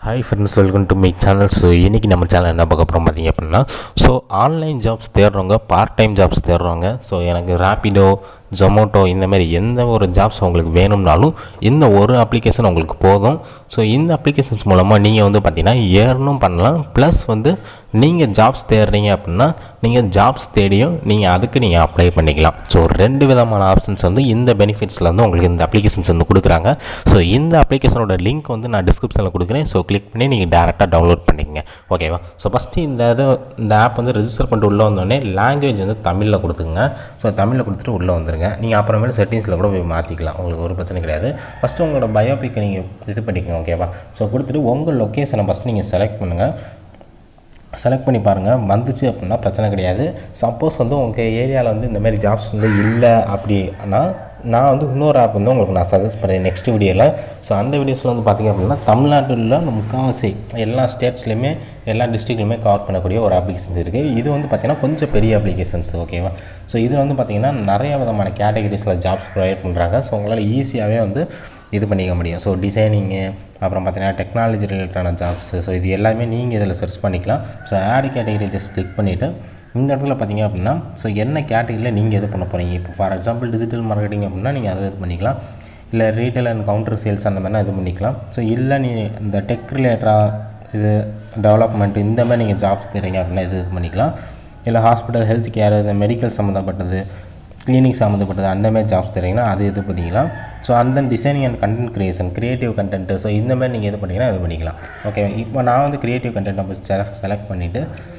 hi friends welcome to my channel so இன்றைக்கி நம்ம channel என்ன பார்க்க போகிறோம் பார்த்தீங்க அப்படின்னா ஸோ ஆன்லைன் ஜாப்ஸ் தேடுறவங்க பார்ட் டைம் ஜாப்ஸ் தேடுறவங்க ஸோ எனக்கு ரேப்பிடோ ஜொமோட்டோ இந்த மாதிரி எந்த ஒரு ஜாப்ஸ் உங்களுக்கு வேணும்னாலும் இந்த ஒரு அப்ளிகேஷன் உங்களுக்கு போதும் ஸோ இந்த அப்ளிகேஷன்ஸ் மூலமாக நீங்கள் வந்து பார்த்தீங்கன்னா ஏர்னும் பண்ணலாம் ப்ளஸ் வந்து நீங்கள் ஜாப்ஸ் தேடுறீங்க அப்படின்னா நீங்கள் ஜாப்ஸ் தேடியும் நீங்கள் அதுக்கு நீங்கள் அப்ளை பண்ணிக்கலாம் ஸோ ரெண்டு விதமான ஆப்ஷன்ஸ் வந்து இந்த பெனிஃபிட்ஸில் வந்து உங்களுக்கு இந்த அப்ளிகேஷன்ஸ் வந்து கொடுக்குறாங்க ஸோ இந்த அப்ளிகேஷனோட லிங்க் வந்து நான் டிஸ்கிரிப்ஷனில் கொடுக்குறேன் ஸோ கிளிக் பண்ணி நீங்கள் டேரெக்டாக டவுன்லோட் பண்ணிக்கங்க ஓகேவா ஸோ ஃபஸ்ட்டு இந்த இது இந்த ஆப் வந்து ரெஜிஸ்டர் பண்ணிட்டு உள்ளே வந்தோடனே லாங்குவேஜ் வந்து தமிழில் கொடுத்துங்க ஸோ தமிழில் கொடுத்துட்டு உள்ளே வந்துருங்க நீங்கள் அப்புறமேல செட்டிங்ஸில் கூட போய் மாற்றிக்கலாம் உங்களுக்கு ஒரு பிரச்சனை கிடையாது ஃபஸ்ட்டு உங்களோட பயோபிக்கை நீங்கள் இது பண்ணிக்கோங்க ஓகேவா ஸோ கொடுத்துட்டு உங்கள் லொக்கேஷனை ஃபஸ்ட் நீங்கள் செலக்ட் பண்ணுங்கள் செலக்ட் பண்ணி பாருங்கள் வந்துச்சு அப்படின்னா பிரச்சனை கிடையாது சப்போஸ் வந்து உங்கள் ஏரியாவில் வந்து இந்த மாதிரி ஜாப்ஸ் வந்து இல்லை அப்படின்னா நான் வந்து இன்னொரு ஆப் வந்து உங்களுக்கு நான் சஜஸ்ட் பண்ணுறேன் நெக்ஸ்ட் வீடியோவில் ஸோ அந்த வீடியோஸில் வந்து பார்த்திங்க அப்படின்னா தமிழ்நாட்டில் முக்கால்வாசி எல்லா ஸ்டேட்ஸ்லையுமே எல்லா டிஸ்ட்ரிக்ட்லையுமே கவர் பண்ணக்கூடிய ஒரு அப்ளிகேஷன்ஸ் இருக்குது இது வந்து பார்த்திங்கன்னா கொஞ்சம் பெரிய அப்ளிகேஷன்ஸ் ஓகேவா ஸோ இது வந்து பார்த்திங்கன்னா நிறைய விதமான கேட்டகரிஸில் ஜாப்ஸ் ப்ரொவைட் பண்ணுறாங்க ஸோ உங்களால் ஈஸியாகவே வந்து இது பண்ணிக்க முடியும் ஸோ டிசைனிங்கு அப்புறம் பார்த்தீங்கன்னா டெக்னாலஜி ரிலேட்டடான ஜாப்ஸு ஸோ இது எல்லாமே நீங்கள் இதில் சர்ச் பண்ணிக்கலாம் so add category just click பண்ணிவிட்டு இந்த இடத்துல பார்த்தீங்க அப்படின்னா ஸோ என்ன கேட்டகரியில் நீங்கள் எது பண்ண போகிறீங்க இப்போ ஃபார் எக்ஸாம்பிள் டிஜிட்டல் மார்க்கெட்டிங் அப்படின்னா நீங்கள் அதை இது பண்ணிக்கலாம் இல்லை ரீட்டைல் அண்ட் கவுண்டர் சேல்ஸ் அந்த மாதிரினா இது பண்ணிக்கலாம் ஸோ இல்லை நீ இந்த டெக் ரிலேட்டடாக இது டெவலப்மெண்ட் இந்த மாதிரி நீங்கள் ஜாப்ஸ் தரீங்க அப்படின்னா இது இது பண்ணிக்கலாம் இல்லை ஹாஸ்பிட்டல் ஹெல்த் கேர் இந்த மெடிக்கல் சம்மந்தப்பட்டது கிளினிக் சம்மந்தப்பட்டது அந்த மாதிரி ஜாப்ஸ் தரீங்கன்னா அது இது பண்ணிக்கலாம் ஸோ அந்த designing and content creation creative content so இந்த மாதிரி நீங்கள் இது பண்ணிங்கன்னா இது பண்ணிக்கலாம் ஓகே இப்போ நான் வந்து க்ரியேட்டிவ் கண்டென்ட்டை செலக்ட் பண்ணிவிட்டு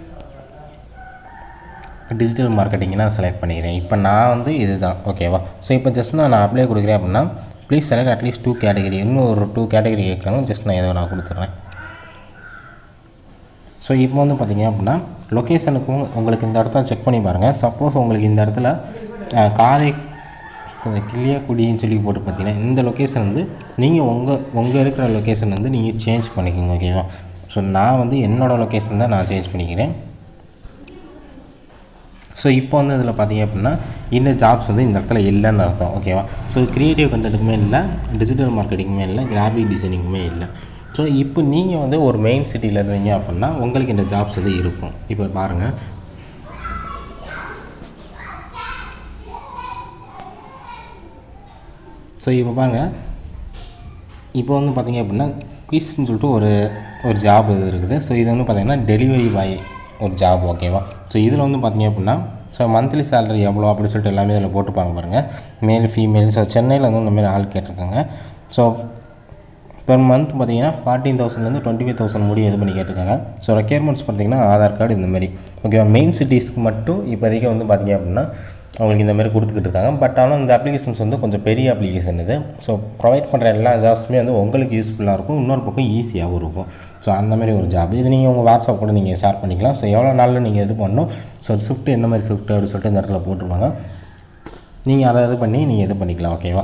டிஜிட்டல் மார்க்கெட்டிங்னா செலக்ட் பண்ணிக்கிறேன் இப்போ நான் வந்து இது தான் ஓகேவா ஸோ இப்போ ஜஸ்ட் நான் அப்ளை கொடுக்குறேன் அப்படின்னா please select at least two category இன்னும் ஒரு டூ கேட்டகரி கேட்குறாங்க ஜஸ்ட் நான் ஏதோ நான் கொடுத்துட்றேன் ஸோ இப்போ வந்து பார்த்தீங்க அப்படின்னா லொக்கேஷனுக்கும் உங்களுக்கு இந்த இடத்த செக் பண்ணி பாருங்கள் சப்போஸ் உங்களுக்கு இந்த இடத்துல காரை கிளியக்குடின்னு சொல்லி போட்டு பார்த்தீங்கன்னா இந்த லொக்கேஷன் வந்து நீங்கள் உங்கள் உங்கள் இருக்கிற லொக்கேஷன் வந்து நீங்கள் சேஞ்ச் பண்ணிக்கோங்க ஓகேவா ஸோ நான் வந்து என்னோடய லொக்கேஷன் தான் நான் சேஞ்ச் பண்ணிக்கிறேன் ஸோ இப்போ வந்து இதில் பார்த்தீங்க அப்படின்னா இந்த ஜாப்ஸ் வந்து இந்த இடத்துல இல்லைன்னு அர்த்தம் ஓகேவா ஸோ க்ரியேட்டிவ் கண்டென்ட்டுக்குமே இல்லை டிஜிட்டல் மார்க்கெட்டிங்குமே இல்லை கிராஃபிக் டிசைனிங்குமே இல்லை ஸோ இப்போ நீங்கள் வந்து ஒரு மெயின் சிட்டியில் இருந்தீங்க அப்படின்னா உங்களுக்கு இந்த ஜாப்ஸ் வந்து இருக்கும் இப்போ பாருங்கள் ஸோ இப்போ பாருங்கள் இப்போ வந்து பார்த்தீங்க அப்படின்னா குவிஸ்ன்னு சொல்லிட்டு ஒரு ஒரு ஜாப் இது இருக்குது ஸோ இது வந்து பார்த்திங்கன்னா டெலிவரி பாய் ஒரு ஜாப் ஓகேவா ஸோ இதில் வந்து பார்த்திங்க அப்படின்னா ஸோ மந்த்லி சேலரி எவ்வளோ அப்படின்னு சொல்லிட்டு எல்லாமே இதில் போட்டுப்பாங்க பாருங்கள் மேல் ஃபீமேல் ஸோ சென்னையில் வந்து இந்த மாதிரி ஆள் கேட்டிருக்காங்க ஸோ பெர் மந்த் பார்த்தீங்கன்னா ஃபார்ட்டீன் தௌசண்ட்லேருந்து டுவெண்ட்டி ஃபைவ் தௌசண்ட் முடியும் இது பண்ணி கேட்டிருக்காங்க ஸோ ரெக்யர்மெண்ட்ஸ் பார்த்தீங்கன்னா ஆதார் கார்டு இந்த மாதிரி ஓகேவா மெயின் சிட்டிஸ்க்கு மட்டும் இப்போதைக்கு வந்து பார்த்திங்க அப்படின்னா அவங்களுக்கு இந்த மாதிரி கொடுத்துக்கிட்டு இருக்காங்க பட் ஆனால் இந்த அப்ளிகேஷன்ஸ் வந்து கொஞ்சம் பெரிய அப்ளிகேஷன் இது ஸோ ப்ரொவைட் பண்ணுற எல்லா ஜாப்ஸுமே வந்து உங்களுக்கு யூஸ்ஃபுல்லாக இருக்கும் இன்னொரு பக்கம் ஈஸியாகவும் இருக்கும் ஸோ அந்த மாதிரி ஒரு ஜாப் இது நீங்கள் உங்கள் வாட்ஸ்அப் கூட நீங்கள் ஷேர் பண்ணிக்கலாம் ஸோ எவ்வளோ நாளில் நீங்கள் இது பண்ணணும் ஸோ ஷிஃப்ட் என்ன மாதிரி ஷிஃப்ட் அப்படின்னு சொல்லிட்டு இந்த இடத்துல போட்டிருப்பாங்க நீங்கள் அதை இது பண்ணி நீங்கள் இது பண்ணிக்கலாம் ஓகேவா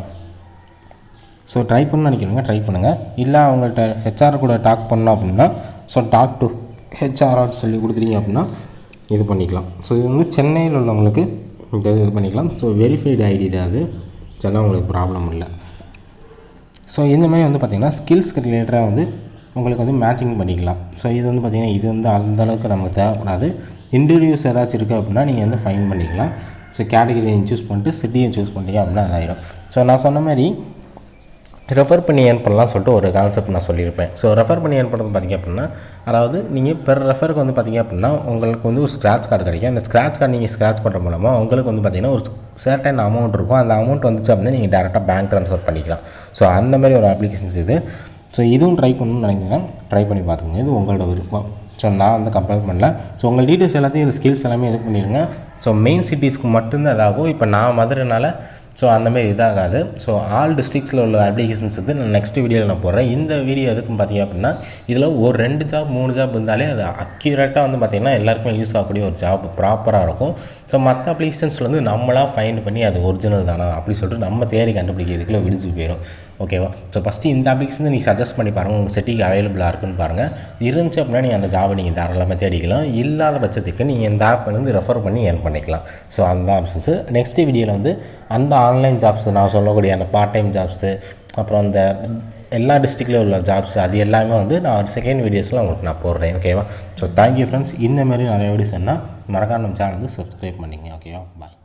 ஸோ ட்ரை பண்ண நினைக்கிறவங்க ட்ரை பண்ணுங்கள் இல்லை அவங்கள்ட்ட ஹெச்ஆர் கூட டாக் பண்ணோம் அப்படின்னா ஸோ டாக் டு ஹெச்ஆர்ஆர் சொல்லி கொடுத்துட்டீங்க அப்படின்னா இது பண்ணிக்கலாம் ஸோ இது வந்து சென்னையில் உள்ளவங்களுக்கு இந்த இது பண்ணிக்கலாம் ஸோ வெரிஃபைடு ஐடி தான் அது சொன்னால் உங்களுக்கு ப்ராப்ளம் இல்லை ஸோ இந்த மாதிரி வந்து பார்த்திங்கன்னா ஸ்கில்ஸ்க்கு ரிலேட்டடாக வந்து உங்களுக்கு வந்து மேட்சிங் பண்ணிக்கலாம் ஸோ இது வந்து பார்த்திங்கன்னா இது வந்து அந்தளவுக்கு நமக்கு தேவைப்படாது இன்ட்ரடியூஸ் ஏதாச்சும் இருக்குது அப்படின்னா நீங்கள் வந்து ஃபைன் பண்ணிக்கலாம் ஸோ கேட்டகரியை சூஸ் பண்ணிட்டு சிட்டியை சூஸ் பண்ணிட்டீங்க அப்படின்னா அதாயிடும் ஸோ நான் சொன்ன மாதிரி ரெஃபர் பண்ணி ஏர்ன் பண்ணலாம் சொல்லிட்டு ஒரு கான்செப்ட் நான் சொல்லியிருப்பேன் ஸோ ரெஃபர் பண்ணி ஏர்ன் பண்ணுறது பார்த்திங்க அப்படின்னா அதாவது நீங்கள் பெர் ரெஃபருக்கு வந்து பார்த்திங்க அப்படின்னா உங்களுக்கு வந்து ஒரு ஸ்க்ராட்ச் கார்டு கிடைக்கும் அந்த ஸ்க்ராட்ச் கார்டு நீங்கள் ஸ்க்ராட்ச் பண்ணுற மூலமாக உங்களுக்கு வந்து பார்த்திங்கன்னா ஒரு சர்டன் அமௌண்ட் இருக்கும் அந்த அமௌண்ட் வந்துச்சு அப்படின்னா நீங்கள் டேரெக்டாக பேங்க் ட்ரான்ஸ்ஃபர் பண்ணிக்கலாம் ஸோ அந்த மாதிரி ஒரு அப்ளிகேஷன்ஸ் இது ஸோ இதுவும் ட்ரை பண்ணணும்னு நினைக்கிறீங்கன்னா ட்ரை பண்ணி பார்த்துக்கோங்க இது உங்களோட விருப்பம் ஸோ நான் வந்து கம்பேர் பண்ணல ஸோ உங்கள் டீட்டெயில்ஸ் எல்லாத்தையும் ஸ்கில்ஸ் எல்லாமே இது பண்ணிடுங்க ஸோ மெயின் சிட்டிஸ்க்கு மட்டும்தான் இதாகும் இப்போ நான் மதுரைனால ஸோ அந்தமாரி இதாகாது ஸோ ஆல் டிஸ்ட்ரிக்ஸில் உள்ள அப்ளிகேஷன்ஸ் வந்து நான் நெக்ஸ்ட் வீடியோவில் நான் போடுறேன் இந்த வீடியோ எதுக்குன்னு பார்த்தீங்க அப்படின்னா இதில் ஒரு ரெண்டு ஜாப் மூணு ஜாப் இருந்தாலே அது அக்யூரேட்டாக வந்து பார்த்திங்கன்னா எல்லாருக்குமே யூஸ் ஆகக்கூடிய ஒரு ஜாப் ப்ராப்பராக இருக்கும் ஸோ மற்ற அப்ளிகேஷன்ஸில் வந்து நம்மளாக ஃபைண்ட் பண்ணி அது ஒரிஜினல் தானா அப்படி சொல்லிட்டு நம்ம தேடி கண்டுபிடிக்கிறதுக்குள்ள விடிஞ்சு போயிடும் ஓகேவா ஸோ ஃபஸ்ட்டு இந்த அப்ளிகேஷன் நீங்கள் சஜஸ்ட் பண்ணி பாருங்கள் உங்கள் செட்டிக்கு அவைலபிளாக இருக்குன்னு பாருங்கள் இருந்துச்சு அப்படின்னா நீங்கள் அந்த ஜாபை நீங்கள் தாராளமாக தேடிக்கலாம் இல்லாத பட்சத்துக்கு நீங்கள் இந்த ஆப் வந்து ரெஃபர் பண்ணி ஏர்ன் பண்ணிக்கலாம் ஸோ அந்த ஆப்ஷன்ஸு நெக்ஸ்ட் வீடியோவில் வந்து அந்த ஆன்லைன் ஜாப்ஸ் நான் சொல்லக்கூடிய அந்த பார்ட் டைம் ஜாப்ஸு அப்புறம் அந்த எல்லா டிஸ்ட்ரிக்ட்லேயும் உள்ள ஜாப்ஸ் அது எல்லாமே வந்து நான் செகண்ட் வீடியோஸில் உங்களுக்கு நான் போடுறேன் ஓகேவா ஸோ தேங்க்யூ ஃப்ரெண்ட்ஸ் இந்த மாதிரி நிறைய வீடியோஸ் என்ன மறக்காம நம்ம சேனல் வந்து சப்ஸ்கிரைப் பண்ணிங்க ஓகேவா பாய்